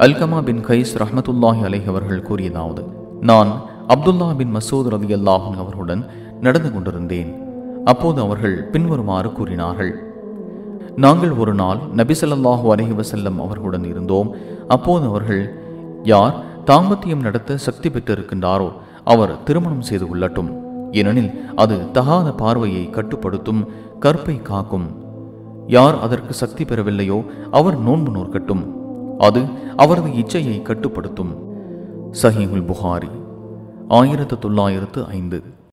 அல்கமா பின் guys ரஹ்மத்துல்லாஹி அலைஹி அவர்கள் கூறியதாவது நான் அப்துல்லா பின் மசூத் ரதி அல்லாஹன் அவர்களுடன் நடந்து கொண்டிருந்தேன் அப்போது அவர்கள் பின்வருமாறு கூறினார்கள் நாங்கள் ஒரு நாள் நபி ஸல்லல்லாஹு அலைஹி வஸல்லம் அவர்களுடன் இருந்தோம் அப்போது அவர்கள் யார் தாம்பத்தியம் நடத்த சக்தி பெற்றிருக்கின்றாரோ அவர் திருமணம் செய்து கொள்ளட்டும் ஏனெனில் அது தகாத பார்வையை கட்டுப்படுத்தும் கற்பை காக்கும் யார் அதற்கு சக்தி பெறவில்லையோ அவர் நோன்பு நோற்கட்டும் அது அவரது இச்சையை கட்டுப்படுத்தும் சஹீஹுல் புகாரி ஆயிரத்து தொள்ளாயிரத்து ஐந்து